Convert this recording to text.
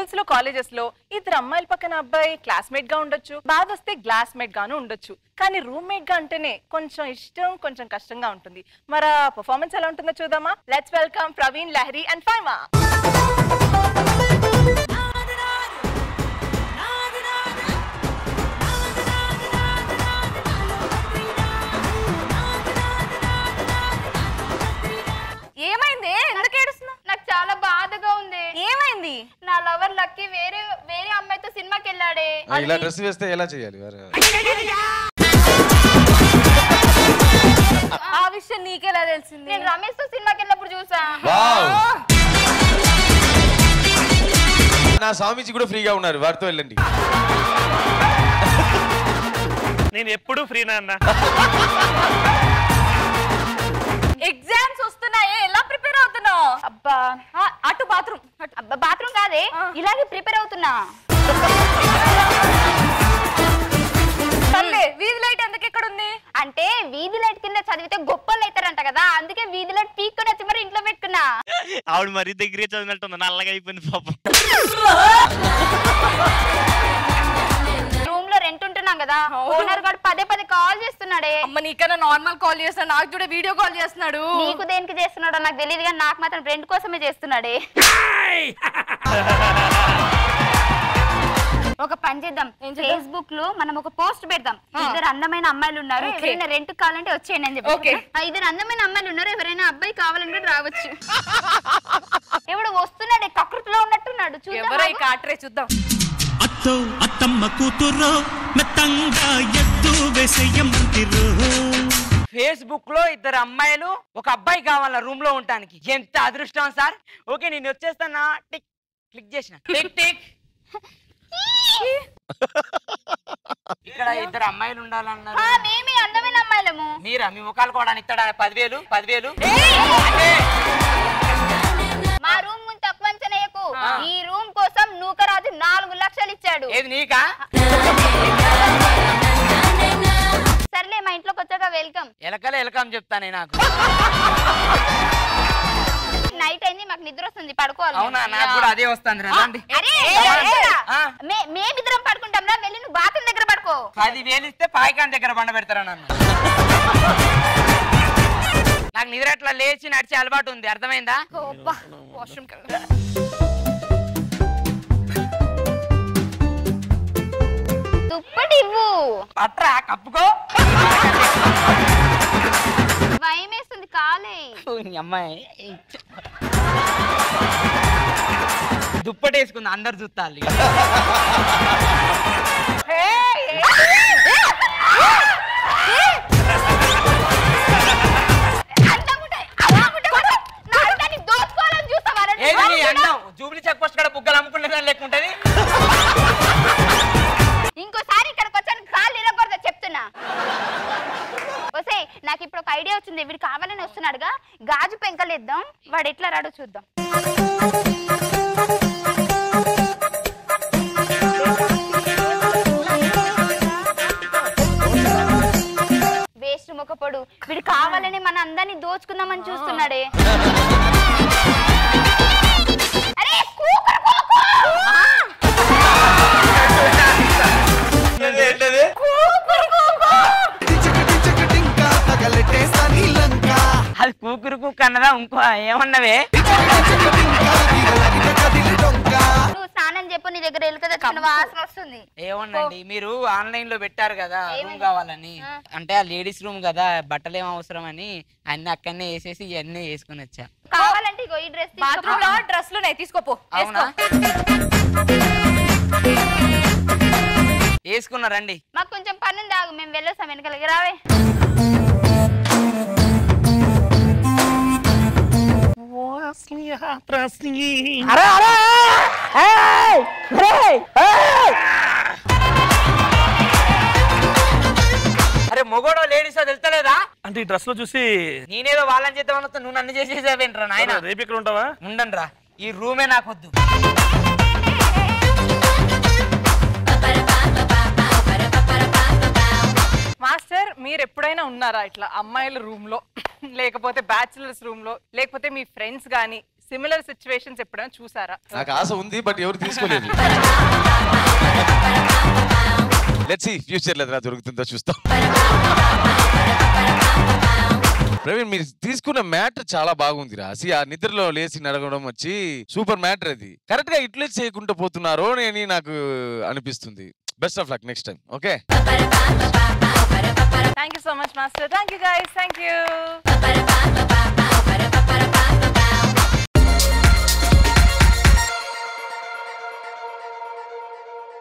Schools లో colleges లో ఇద్దరు అమ్మాయిల పక్కన అబ్బాయి క్లాస్మేట్ గా ఉండొచ్చు బాధ వస్తే గ్లాస్మేట్ గాను ఉండొచ్చు కానీ రూమ్మేట్ గా అంటేనే కొంచెం ఇష్టం కొంచెం కష్టంగా ఉంటుంది మరి పర్ఫార్మెన్స్ ఎలా ఉంటుందో చూద్దామా let's welcome Praveen Lahari and Faima ఏమైంది ఎందుకు ఏడుస్తున్నావు నాకు చాలా బాధగా ఉంది ఏమైంది నా లవర్ లక్కీ వేరే వేరే అమ్మాయితో సినిమాకి వెళ్ళాడే ఆ, ఇలా డ్రెస్ వేస్తే ఎలా చేయాలి వేరే ఆ విషయం నీకెలా తెలిసింది నేను రమేష్ తో సినిమాకి వెళ్ళినప్పుడు చూసా వావ్ నా స్వామీజీ కూడా ఫ్రీగా ఉన్నారు వారితో వెళ్ళండి నేను ఎప్పుడు ఫ్రీనా అన్న ఎగ్జామ్స్ వస్తున్నాయే ఎలా ప్రిపేర్ అవుతున్నావు అబ్బా అటు బాత్రూమ్ అబ్బా బాత్రూమ్ కాదే ఇలాగే ప్రిపేర్ అవుతున్నా సర్లే వీధి లైట్ ఎందుకు ఇక్కడ ఉంది అంటే వీధి లైట్ కింద చదివితే గొప్పలు అవుతారంట కదా అందుకే వీధి లైట్ పీక్కొని వచ్చి మరి ఇంట్లో పెట్టుకున్నా ఆవిడ మరీ దగ్గరే చదివినట్టుంది నల్లగా అయిపోయింది పాపం రూమ్ లో రెంట్ ఉంటున్నాం కదా ఓనర్ గారు పదే పదే కాల్ చేస్తున్నాడే అమ్మ నీకన్నా నార్మల్ కాల్ చేస్తాడు నాకు కూడా వీడియో కాల్ చేస్తున్నాడు నీకు దేనికి చేస్తున్నాడో నాకు తెలియదు కానీ నాకు మాత్రం రెంట్ కోసమే చేస్తున్నాడే ఒక పని చేద్దాం ఫేస్బుక్ లో మనం ఒక పోస్ట్ పెడదాం ఇద్దరు అందమైన అమ్మాయిలు ఉన్నారు Okay. ఎవరైనా రెంట్ కావాలంటే వచ్చేయండి అని చెప్పి Okay. ఆ, ఇద్దరు అందమైన అమ్మాయిలు ఉన్నారు ఎవరైనా అబ్బాయి కావాలంటే రావచ్చు ఎవడు వస్తున్నాడే కకృతిలో ఉన్నట్టున్నాడు చూద్దాం ఎవరై ఆగు. కాటరే చూద్దాం అత్తో అత్తమ్మ కూతురు మెత్తంగా ఎత్తు వేసేయమంటిరు ఫేస్బుక్ లో ఇద్దరు అమ్మాయిలు ఒక అబ్బాయి కావాల రూమ్ లో ఉండటానికి ఎంత అదృష్టం సార్ ఓకే నేను వచ్చేస్తానా టిక్ క్లిక్ చేసిన టిక్ టిక్ ఇక్కడ ఇద్దరు అమ్మాయిలు ఉండాలన్నారు ఆ, మేమే అందమైన అమ్మాయిలము మీరా మీ ముఖాలు కూడా ఇస్తాడా పదివేలు పదివేలు మా రూమ్ ముందు తక్కువ అంచనేయకు ఈ రూమ్ కోసం నూకరాజు నాలుగు లక్షలు ఇచ్చాడు ఏది నీకా సర్లే మా ఇంట్లోకి వచ్చాక వెల్కమ్ ఎలకలే ఎలకం చెప్తానే నాకు నైట్ అయింది మాకు నిద్ర వస్తుంది పడుకోవాలి అవునా నాకు కూడా అదే వస్తుంది రండి అరే ఆ. మే- మేమిద్దరం పడుకుంటాం రా వెళ్ళి నువ్వు బాత్రూమ్ దగ్గర పడుకో పదివేలు ఇస్తే పాయికాన్ దగ్గర బండ పెడతారా నన్ను నాకు నిద్ర అట్లా లేచి నడిచే అలవాటు ఉంది అర్థమైందా వాష్రూమ్ దుప్పటి ఇవ్వు పట్రా కప్పుకో భయం వేస్తుంది కాలే ఓ, ఈ అమ్మాయి దుప్పటి వేసుకుంది అందరు చూస్తాలి అంతకుంటే- అలాగుంటే మాత్రం నా అందాన్ని దోచుకోవాలని చూస్తావా రా? ఏది నీ అందం జూబ్లీ చెక్ పోస్ట్ కాడ బుగ్గలు అమ్ముకునేదాన్ని లెక్క ఉంటది ఇంకోసారి ఇక్కడికి వచ్చాను కాళ్ళు ఇరగకూడదు చెప్తున్నా వసే నాకు ఇప్పుడు ఒక ఐడియా వచ్చింది వీడు కావాలని వస్తున్నాడుగా గాజు పెంకలేద్దాం వాడు ఎట్లా రాడో చూద్దాం వేస్ట్ మొక్కపొడు వీడు కావాలని మన అందరినీ దోచుకుందామని చూస్తున్నాడే అరే కూకురు కూకు! అది కూకురు కుక్క అన్నదా ఇంకో ఏమన్నవే నువ్వు స్నానం చెప్పు నీ దగ్గర ఎలుక తెచ్చిన వాసన వస్తుంది ఏమన్నండి మీరు ఆన్లైన్ లో పెట్టారు కదా రూమ్ ఏమని? కావాలని ఆ. అంటే ఆ లేడీస్ రూమ్ కదా బట్టలు ఏం అవసరం అని అన్ని అక్కడనే వేసేసి ఇవన్నీ వేసుకొని వచ్చా కావాలంటే ఇగో ఈ డ్రెస్ బాత్రూమ్ లో డ్రెస్లు ఉన్నాయి తీసుకోపో అవునా వేసుకున్నారండి మాకు కొంచెం పని ఉంది ఆగు మేము వెళ్ళొస్తాం వెనకాలకి రావే అరే మొగోడో లేడీసో తెలుస్తలేదా అంటే ఈ డ్రెస్ లో చూసి నేనేదో వాళ్ళని చేద్దాం అనుకో నువ్వు నన్ను చేసేసావేంట్రా నాయన రేపు ఇక్కడ ఉంటావా ఉండండి రా ఈ రూమే నాకొద్దు మాస్టర్ మీరు ఎప్పుడైనా ఉన్నారా ఇట్లా అమ్మాయిల రూమ్ లో లేకపోతే బ్యాచులర్స్ రూమ్ లో లేకపోతే మీ ఫ్రెండ్స్ గానీ సిమిలర్ సిచ్యువేషన్స్ ఎప్పుడైనా చూసారా నాకు ఆశ ఉంది బట్ ఎవరు తీసుకోలేదు లెట్స్ సీ ఫ్యూచర్ లో దొరుకుతుందో చూస్తాం ప్రవీణ్ మీరు తీసుకున్న మ్యాటర్ చాలా బాగుంది రాసి ఆ నిద్రలో లేచి నడగడం వచ్చి సూపర్ మ్యాటర్ అది కరెక్ట్ గా యూటిలైజ్ చేయకుండా పోతున్నారో అని నాకు అనిపిస్తుంది best of luck next time okay thank you so much master thank you guys thank you